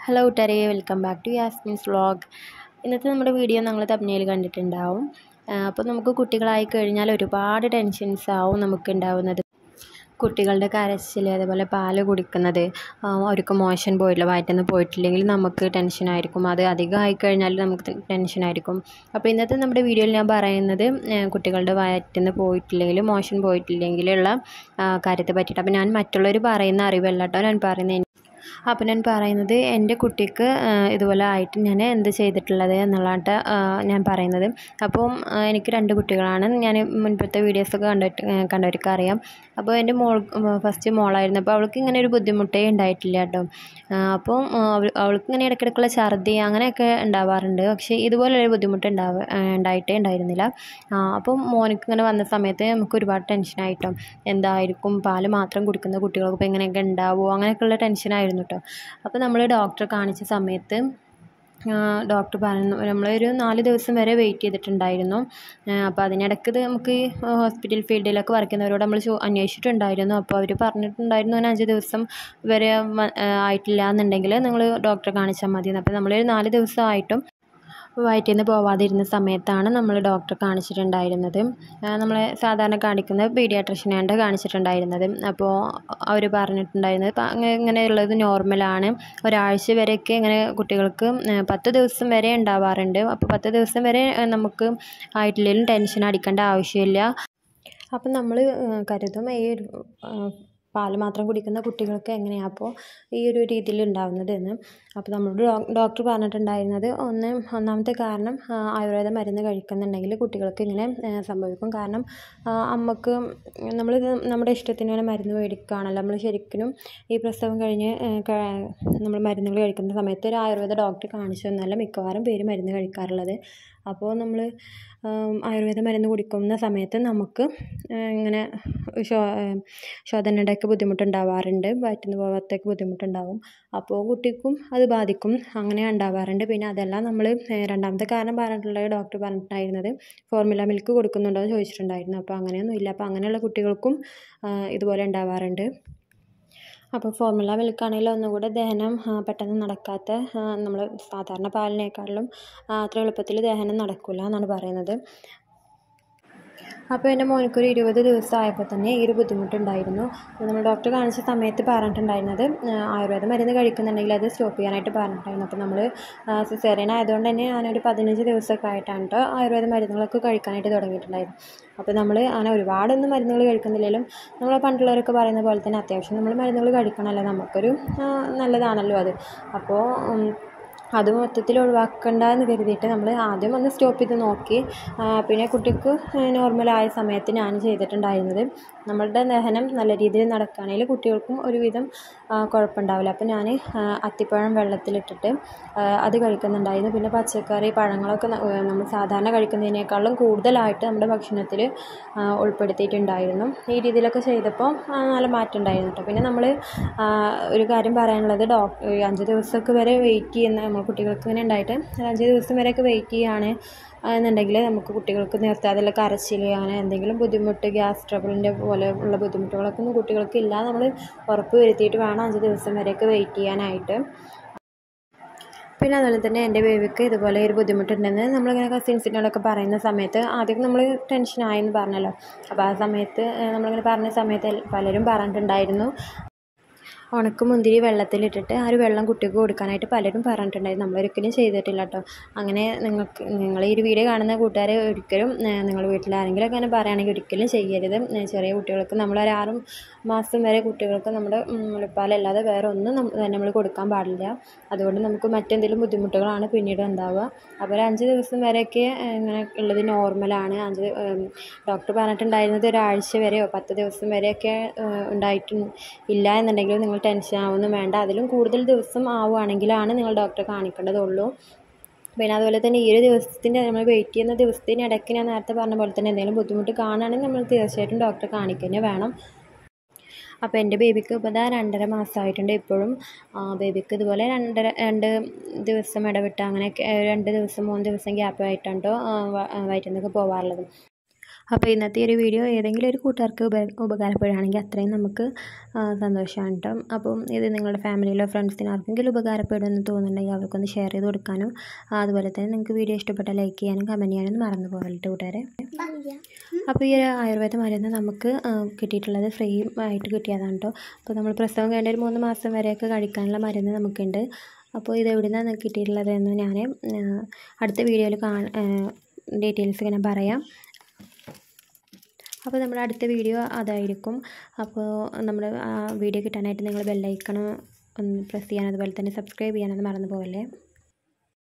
hello കൂട്ടുകാരെ welcome back to യാസ്മിൻസ് vlog ഇന്നത്തെ നമ്മുടെ വീഡിയോ നിങ്ങൾ തമ്മിൽ കണ്ടിട്ടുണ്ടാവും അപ്പോൾ നമുക്ക് കുട്ടികളായി കഴിഞ്ഞാൽ ഒരുപാട് ടെൻഷൻസ് ആവും നമുക്ക് ഉണ്ടാവുന്നത് കുട്ടികളുടെ കരച്ചിൽ അതേപോലെ പാല് കുടിക്കുന്നത് ആ, അവർക്ക് മോശം പോയിട്ടില്ല വയറ്റിൽ പോയിട്ടില്ലെങ്കിൽ നമുക്ക് ടെൻഷനായിരിക്കും അത് അധികമായി കഴിഞ്ഞാൽ നമുക്ക് ടെൻഷനായിരിക്കും അപ്പോൾ ഇന്നത്തെ നമ്മുടെ വീഡിയോയിൽ ഞാൻ പറയുന്നത് ആ, കുട്ടികളുടെ വയറ്റിൽ നിന്ന് പോയിട്ടില്ലെങ്കിൽ മോശം പോയിട്ടില്ലെങ്കിലുള്ള ആ, കാര്യത്തെ പറ്റിയിട്ട് അപ്പോൾ ഞാൻ മറ്റുള്ളവർ പറയുന്ന അറിവല്ല കേട്ടോ ഞാൻ പറയുന്നത് അപ്പോൾ ഞാൻ പറയുന്നത് എൻ്റെ കുട്ടിക്ക് ആ, ഇതുപോലെ ആയിട്ട് ഞാൻ എന്ത് ചെയ്തിട്ടുള്ളത് എന്നുള്ളതാണ് ഞാൻ പറയുന്നത് അപ്പം ആ, എനിക്ക് രണ്ട് കുട്ടികളാണ് ഞാൻ മുൻപത്തെ വീഡിയോസൊക്കെ കണ്ടിട്ട് ആ, കണ്ടവർക്ക് അറിയാം അപ്പോൾ എൻ്റെ മോൾ ഫസ്റ്റ് മോളായിരുന്നു അപ്പോൾ അവൾക്ക് ഇങ്ങനെ ഒരു ബുദ്ധിമുട്ടേ ഉണ്ടായിട്ടില്ല കേട്ടോ ആ, അപ്പം ആ, അവൾ- അവൾക്ക് ഇങ്ങനെ ഇടയ്ക്കിടയ്ക്കുള്ള ഛർദി അങ്ങനെയൊക്കെ ഉണ്ടാവാറുണ്ട് പക്ഷേ ഇതുപോലൊരു ബുദ്ധിമുട്ട് ഉണ്ടാവ ആ, ഉണ്ടായിട്ടേ ഉണ്ടായിരുന്നില്ല ആ, അപ്പം മോനിക്ക് ഇങ്ങനെ വന്ന സമയത്ത് നമുക്ക് ഒരുപാട് ടെൻഷനായിട്ടോ എന്തായിരിക്കും പാല് മാത്രം കുടിക്കുന്ന കുട്ടികൾക്ക് ഇപ്പോൾ എങ്ങനെയൊക്കെ ഉണ്ടാവുമോ അങ്ങനെയൊക്കെയുള്ള ടെൻഷനായിരുന്നു കേട്ടോ അപ്പോൾ നമ്മൾ ഡോക്ടറെ കാണിച്ച സമയത്ത് ഡോക്ടർ പറഞ്ഞു നമ്മളൊരു നാല് ദിവസം വരെ വെയിറ്റ് ചെയ്തിട്ടുണ്ടായിരുന്നു അപ്പോൾ അതിനിടയ്ക്ക് ഇത് നമുക്ക് ഈ ഹോസ്പിറ്റൽ ഫീൽഡിലൊക്കെ വർക്ക് ചെയ്യുന്നവരോട് നമ്മൾ ചോ അന്വേഷിച്ചിട്ടുണ്ടായിരുന്നു അപ്പോൾ അവർ പറഞ്ഞിട്ടുണ്ടായിരുന്നു ഒരു അഞ്ച് ദിവസം വരെ വ- ആയിട്ടില്ല എന്നുണ്ടെങ്കിൽ നിങ്ങൾ ഡോക്ടറെ കാണിച്ചാൽ മതി അപ്പോൾ നമ്മളൊരു നാല് ദിവസമായിട്ടും വയറ്റിൽ നിന്ന് പോവാതിരുന്ന സമയത്താണ് നമ്മൾ ഡോക്ടറെ കാണിച്ചിട്ടുണ്ടായിരുന്നത് നമ്മൾ സാധാരണ കാണിക്കുന്ന പീഡിയാട്രിഷ്യനാണ് കാണിച്ചിട്ടുണ്ടായിരുന്നത് അപ്പോൾ അവർ പറഞ്ഞിട്ടുണ്ടായിരുന്നത് ഇപ്പം അങ്ങ- ഇങ്ങനെയുള്ളത് നോർമലാണ് ഒരാഴ്ച വരെയൊക്കെ ഇങ്ങനെ കുട്ടികൾക്ക് ആ, പത്ത് ദിവസം വരെ ഉണ്ടാവാറുണ്ട് അപ്പോൾ പത്ത് ദിവസം വരെ ആ, നമുക്ക് ആയിട്ടില്ലെങ്കിലും ടെൻഷൻ അടിക്കേണ്ട ആവശ്യമില്ല അപ്പം നമ്മൾ കരുതും ഈ ഒരു ആ, പാല് മാത്രം കുടിക്കുന്ന കുട്ടികൾക്ക് എങ്ങനെയാണ് അപ്പോൾ ഈ ഒരു രീതിയിൽ ഉണ്ടാവുന്നത് എന്ന് അപ്പോൾ നമ്മളോട് ഡോ- ഡോക്ടർ പറഞ്ഞിട്ടുണ്ടായിരുന്നത് ഒന്ന് ഒന്നാമത്തെ കാരണം ആ, ആയുർവേദ മരുന്ന് കഴിക്കുന്നുണ്ടെങ്കിൽ കുട്ടികൾക്ക് ഇങ്ങനെ ആ, സംഭവിക്കും കാരണം ആ, അമ്മക്ക് നമ്മൾ നമ്മുടെ ഇഷ്ടത്തിന് ഇങ്ങനെ മരുന്ന് മേടിക്കുകയാണല്ലോ നമ്മൾ ശരിക്കും ഈ പ്രസവം കഴിഞ്ഞ് നമ്മൾ മരുന്നുകൾ കഴിക്കുന്ന സമയത്ത് ഒരു ആയുർവേദ ഡോക്ടറെ കാണിച്ചു തന്നല്ല മിക്കവാറും പേര് മരുന്ന് കഴിക്കാറുള്ളത് അപ്പോൾ നമ്മൾ ആയുർവേദ മരുന്ന് കുടിക്കുന്ന സമയത്ത് നമുക്ക് ആ, ഇങ്ങനെ ശോ ശോധനയുടെയൊക്കെ ബുദ്ധിമുട്ടുണ്ടാവാറുണ്ട് വയറ്റിൽ നിന്ന് പോകാത്തൊക്കെ ബുദ്ധിമുട്ടുണ്ടാവും അപ്പോൾ കുട്ടിക്കും അത് ബാധിക്കും അങ്ങനെ ഉണ്ടാവാറുണ്ട് പിന്നെ അതെല്ലാം നമ്മൾ രണ്ടാമത്തെ കാരണം പറഞ്ഞിട്ടുള്ളത് ഡോക്ടർ പറഞ്ഞിട്ടുണ്ടായിരുന്നത് ഫോർമുല മിൽക്ക് കൊടുക്കുന്നുണ്ടോ എന്ന് ചോദിച്ചിട്ടുണ്ടായിരുന്നു അപ്പോൾ അങ്ങനെയൊന്നും ഇല്ല അപ്പോൾ അങ്ങനെയുള്ള കുട്ടികൾക്കും ആ, ഇതുപോലെ ഉണ്ടാവാറുണ്ട് അപ്പോൾ ഫോർമുല മിൽക്കാണെങ്കിൽ ഒന്നുകൂടെ ദഹനം ആ, പെട്ടെന്ന് നടക്കാത്ത നമ്മൾ സാധാരണ പാലിനേക്കാളും ആ, അത്ര എളുപ്പത്തിൽ ദഹനം നടക്കില്ല എന്നാണ് പറയുന്നത് അപ്പോൾ എൻ്റെ മോനിക്കൊരു ഇരുപത് ദിവസം ആയപ്പോൾ തന്നെ ഈ ഒരു ബുദ്ധിമുട്ടുണ്ടായിരുന്നു അപ്പോൾ നമ്മൾ ഡോക്ടറെ കാണിച്ച സമയത്ത് പറഞ്ഞിട്ടുണ്ടായിരുന്നത് ആ, ആയുർവേദ മരുന്ന് കഴിക്കുന്നുണ്ടെങ്കിൽ അത് സ്റ്റോപ്പ് ചെയ്യാനായിട്ട് പറഞ്ഞിട്ടുണ്ടായിരുന്നു അപ്പോൾ നമ്മൾ സിസേറിയൻ ആയതുകൊണ്ട് തന്നെ ഞാനൊരു പതിനഞ്ച് ദിവസമൊക്കെ ആയിട്ടാണ് കേട്ടോ ആയുർവേദ മരുന്നുകളൊക്കെ കഴിക്കാനായിട്ട് തുടങ്ങിയിട്ടുണ്ടായിരുന്നു അപ്പോൾ നമ്മൾ അങ്ങനെ ഒരുപാടൊന്നും മരുന്നുകൾ കഴിക്കുന്നില്ലെങ്കിലും നമ്മൾ പണ്ടുള്ളവരൊക്കെ പറയുന്ന പോലെ തന്നെ അത്യാവശ്യം നമ്മൾ മരുന്നുകൾ കഴിക്കണമല്ലോ നമുക്കൊരു ആ, നല്ലതാണല്ലോ അത് അപ്പോൾ ഉം, അത് മൊത്തത്തിൽ ഒഴിവാക്കണ്ട എന്ന് കരുതിയിട്ട് നമ്മൾ ആദ്യം ഒന്ന് സ്റ്റോപ്പ് ചെയ്ത് നോക്കി ആ, പിന്നെ കുട്ടിക്ക് നോർമലായ സമയത്ത് ഞാൻ ചെയ്തിട്ടുണ്ടായിരുന്നത് നമ്മളുടെ ദഹനം നല്ല രീതിയിൽ നടക്കുകയാണെങ്കിൽ കുട്ടികൾക്കും ഒരുവിധം ആ, കുഴപ്പമുണ്ടാവില്ല അപ്പോൾ ഞാൻ അത്തിപ്പഴം വെള്ളത്തിലിട്ടിട്ട് ആ, അത് കഴിക്കുന്നുണ്ടായിരുന്നു പിന്നെ പച്ചക്കറി പഴങ്ങളൊക്കെ ന- ഏ, നമ്മൾ സാധാരണ കഴിക്കുന്നതിനേക്കാളും കൂടുതലായിട്ട് നമ്മുടെ ഭക്ഷണത്തിൽ ഉൾപ്പെടുത്തിയിട്ടുണ്ടായിരുന്നു ഈ രീതിയിലൊക്കെ ചെയ്തപ്പോൾ ആ, നല്ല മാറ്റം ഉണ്ടായിരുന്നു കേട്ടോ പിന്നെ നമ്മൾ ഒരു കാര്യം പറയാനുള്ളത് ഡോക്ടർ അഞ്ച് ദിവസമൊക്കെ വരെ വെയിറ്റ് ചെയ്യുന്ന നമ്മൾ കുട്ടികൾക്ക് ഇങ്ങനെ ഉണ്ടായിട്ട് ഒരു അഞ്ച് ദിവസം വരെയൊക്കെ വെയിറ്റ് ചെയ്യുകയാണ് എന്നുണ്ടെങ്കിൽ നമുക്ക് കുട്ടികൾക്ക് നേരത്തെ അതിൽ കരച്ചിൽ അങ്ങനെ എന്തെങ്കിലും ബുദ്ധിമുട്ട് ഗ്യാസ് ട്രബിളിൻ്റെ പോലെ ഉള്ള ബുദ്ധിമുട്ടുകളൊക്കെ ഒന്നും കുട്ടികൾക്ക് ഇല്ല നമ്മൾ ഉറപ്പ് വരുത്തിയിട്ട് വേണം അഞ്ച് ദിവസം വരെയൊക്കെ വെയിറ്റ് ചെയ്യാനായിട്ട് പിന്നെ അതുപോലെ തന്നെ എൻ്റെ ബേബിക്ക് ഇതുപോലെ ഒരു ബുദ്ധിമുട്ടുണ്ടെന്ന് നമ്മളിങ്ങനെ കസിൻസിനോടൊക്കെ പറയുന്ന സമയത്ത് ആദ്യം നമ്മൾ ടെൻഷനായെന്ന് പറഞ്ഞല്ലോ അപ്പോൾ ആ സമയത്ത് ഏഹ്, നമ്മളിങ്ങനെ പറഞ്ഞ സമയത്ത് എൽ- പലരും പറഞ്ഞിട്ടുണ്ടായിരുന്നു ഉണക്ക മുന്തിരി വെള്ളത്തിലിട്ടിട്ട് ആ ഒരു വെള്ളം കുട്ടിക്ക് കൊടുക്കാനായിട്ട് പലരും പറഞ്ഞിട്ടുണ്ടായിരുന്നു നമ്മളൊരിക്കലും ചെയ്തിട്ടില്ല കേട്ടോ അങ്ങനെ നിങ്ങൾക്ക് നിങ്ങൾ ഈ ഒരു വീഡിയോ കാണുന്ന കൂട്ടുകാരെ ഒരിക്കലും ഏഹ്, നിങ്ങൾ വീട്ടിൽ ആരെങ്കിലും അങ്ങനെ പറയുകയാണെങ്കിൽ ഒരിക്കലും ചെയ്യരുത് ഏഹ്, ചെറിയ കുട്ടികൾക്ക് നമ്മളൊരു ആറ് മാസം വരെ കുട്ടികൾക്ക് നമ്മുടെ ഉം, മുലപ്പാലല്ലാതെ വേറെ ഒന്നും നമ്മൾ കൊടുക്കാൻ പാടില്ല അതുകൊണ്ട് നമുക്ക് മറ്റെന്തെങ്കിലും ബുദ്ധിമുട്ടുകളാണ് പിന്നീട് ഉണ്ടാവുക അപ്പോൾ ഒരു അഞ്ച് ദിവസം വരെയൊക്കെ ഏഹ്, ഇങ്ങനെ ഉള്ളത് നോർമലാണ് അഞ്ച് ഡോക്ടർ പറഞ്ഞിട്ടുണ്ടായിരുന്നത് ഒരാഴ്ച വരെയോ പത്ത് ദിവസം വരെയൊക്കെ ഏഹ്, ഉണ്ടായിട്ട് ഇല്ല എന്നുണ്ടെങ്കിൽ നിങ്ങൾ ടെൻഷൻ ആവുന്നു വേണ്ട അതിലും കൂടുതൽ ദിവസം ആവുകയാണെങ്കിലാണ് നിങ്ങൾ ഡോക്ടറെ കാണിക്കേണ്ടതുള്ളൂ പിന്നെ അതുപോലെ തന്നെ ഈ ഒരു ദിവസത്തിൻ്റെ നമ്മൾ വെയിറ്റ് ചെയ്യുന്ന ദിവസത്തിന് ഇടയ്ക്ക് ഞാൻ നേരത്തെ പറഞ്ഞ പോലെ തന്നെ എന്തെങ്കിലും ബുദ്ധിമുട്ട് കാണുകയാണെങ്കിൽ നമ്മൾ തീർച്ചയായിട്ടും ഡോക്ടറെ കാണിക്കുക തന്നെ വേണം അപ്പോൾ എൻ്റെ ബേബിക്ക് ഇപ്പോൾ ഇതാ രണ്ടര മാസമായിട്ടുണ്ട് ഇപ്പോഴും ആ, ബേബിക്ക് ഇതുപോലെ രണ്ടര രണ്ട് ദിവസം ഇടവിട്ട് അങ്ങനെയൊക്കെ ഏഹ്, രണ്ട് ദിവസം മൂന്ന് ദിവസം ഗ്യാപ്പ് ആയിട്ടാണ് കേട്ടോ വയറ്റിൽ നിന്നൊക്കെ പോകാറുള്ളത് അപ്പോൾ ഇന്നത്തെ ഈ ഒരു വീഡിയോ ഏതെങ്കിലും ഒരു കൂട്ടുകാർക്ക് ഉപ ഉപകാരപ്പെടുകയാണെങ്കിൽ അത്രയും നമുക്ക് സന്തോഷമാണ് കേട്ടോ അപ്പം ഇത് നിങ്ങളുടെ ഫാമിലിയിലോ ഫ്രണ്ട്സിനോ ആർക്കെങ്കിലും ഉപകാരപ്പെടുമെന്ന് തോന്നുന്നുണ്ടെങ്കിൽ അവർക്കൊന്ന് ഷെയർ ചെയ്ത് കൊടുക്കാനും അതുപോലെ തന്നെ നിങ്ങൾക്ക് വീഡിയോ ഇഷ്ടപ്പെട്ടാൽ ലൈക്ക് ചെയ്യാനും കമൻറ്റ് ചെയ്യാനും മറന്നു പോകരുത് കൂട്ടുകാരെ അപ്പോൾ ഈ ഒരു ആയുർവേദ മരുന്ന് നമുക്ക് ആ, കിട്ടിയിട്ടുള്ളത് ഫ്രീ ആയിട്ട് കിട്ടിയതാണ് കേട്ടോ അപ്പോൾ നമ്മൾ പ്രസവം കഴിഞ്ഞ ഒരു മൂന്ന് മാസം വരെയൊക്കെ കഴിക്കാനുള്ള മരുന്ന് നമുക്കുണ്ട് അപ്പോൾ ഇത് എവിടെ നിന്നാണ് കിട്ടിയിട്ടുള്ളത് എന്ന് ഞാൻ ആ, അടുത്ത വീഡിയോയിൽ കാ ഡീറ്റെയിൽസ് ഇങ്ങനെ പറയാം അപ്പോൾ നമ്മുടെ അടുത്ത വീഡിയോ അതായിരിക്കും അപ്പോൾ നമ്മുടെ ആ വീഡിയോ കിട്ടാനായിട്ട് നിങ്ങൾ ബെല്ലൈക്കണം ഒന്ന് പ്രസ് ചെയ്യാൻ അതുപോലെ തന്നെ സബ്സ്ക്രൈബ് ചെയ്യാനൊന്നും മറന്നു പോകല്ലേ